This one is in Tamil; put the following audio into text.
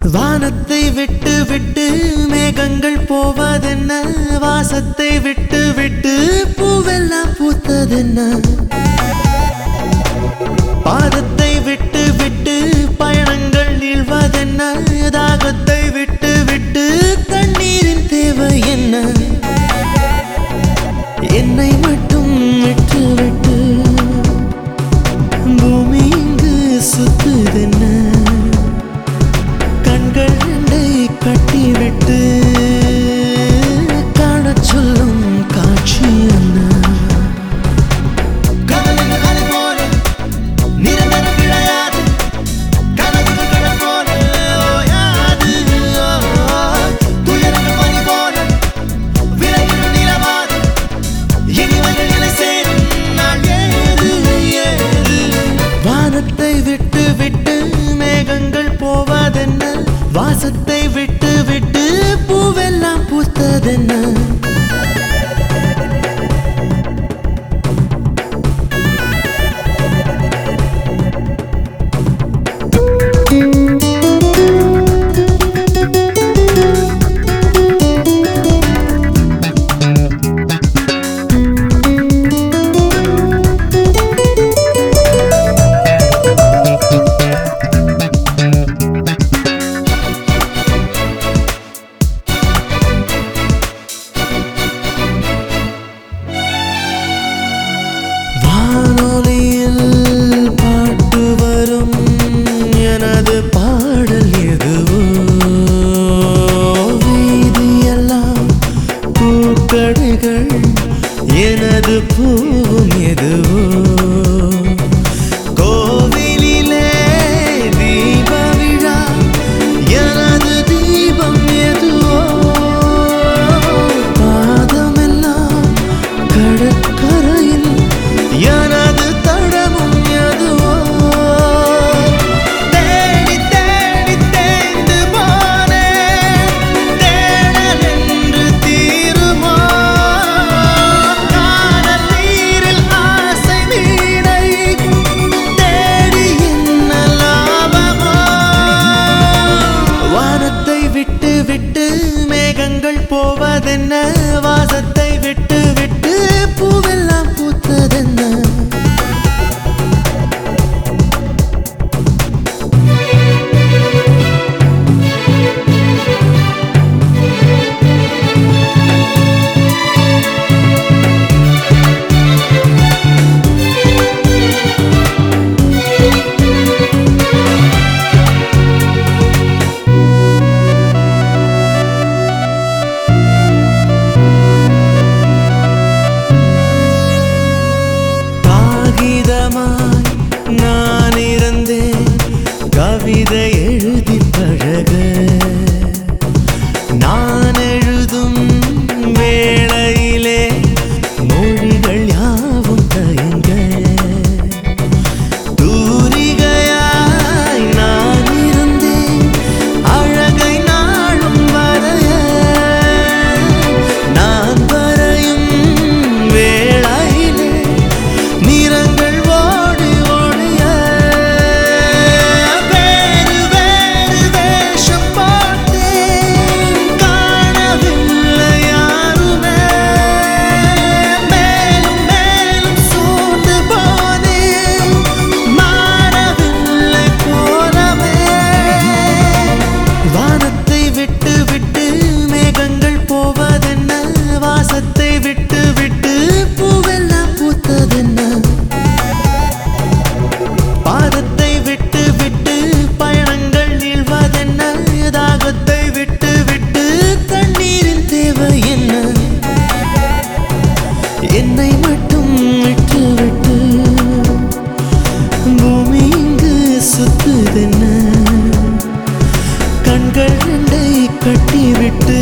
வானத்தை விட்டு விட்டு மேகங்கள் போவதென்ன வாசத்தை விட்டு விட்டு பூவெல்லாம் பூத்ததென்ன பாதத்தை விட்டு விட்டு பயணங்கள் நீள்வதென்ன தாகத்தை விட்டு விட்டு தண்ணீரின் தேவை என்ன என்னை மட்டும் விட்டு விட்டு பூமி இங்கு சுத்துதென்ன கண்கள் ரெண்டை கட்டிவிட்டு காணச் சொல்லும் காட்சி என்ன கடலுக்கு அலை போல நிரந்தரம் கிடையாது. கனவுக்கு கடல் போல ஓயாது. துயரங்கள் பனி போல விலகிடும் நிலவாது. இனிமைகள் நிலை சேரும் நாள் ஏது, ஏது? வானத்தை விட்டு விட்டு மேகங்கள் போவதென்ன வாசத்தை விட்டு விட்டு பூவெல்லாம் பூத்ததென்ன வானொலியில் பாட்டு வரும் எனது பாடல் எதுவோ வீதியெல்லாம் பூக்கடைகள் எனது பூவும் எதுவோ கோவிலிலே தீப விழா எனது தீபம் எதுவோ பாதமெல்லாம் கடற்கரையில் எனது தடமும் எதுவோ தேடி தேடி தேய்ந்து போனேன் தேடல் என்று தீருமா காதல் நீரில் ஆசை மீனை தேடி என்ன லாபமோ வானத்தை விட்டு விட்டு மேகங்கள் போவதென்ன வாசத்தை விட்டு விட்டு பூவெல்லாம் பூத்ததென்ன காகிதமாய் நான் இருந்தேன் கவிதை எழுதி பழக நான் எழுதும் வேளையிலே மொழிகள் யாவும் தயங்க தூரிகையாய் நான் இருந்தேன் அழகை நாளும் வரைய நான் வரையும் வேளையிலே நிறங்கள் ஓடி ஓடிய வேறு வேறு வேஷம் பார்த்தேன் காணவில்லை யாருமே மேலும் மேலும் சூழ்ந்து போனேன் மாறவில்லை போலவே வானத்தை விட்டு விட்டு மேகங்கள் போவதென்ன வாசத்தை விட்டு விட்டு பூவெல்லாம் பூத்ததென்ன பாதத்தை விட்டு விட்டு பயணங்கள் நீள்வதென்ன தாகத்தை விட்டு விட்டு தண்ணீரின் தேவை என்ன என்னை மட்டும் விட்டு விட்டு பூமி இங்கு சுத்துதென்ன கண்கள் ரெண்டை கட்டிவிட்டு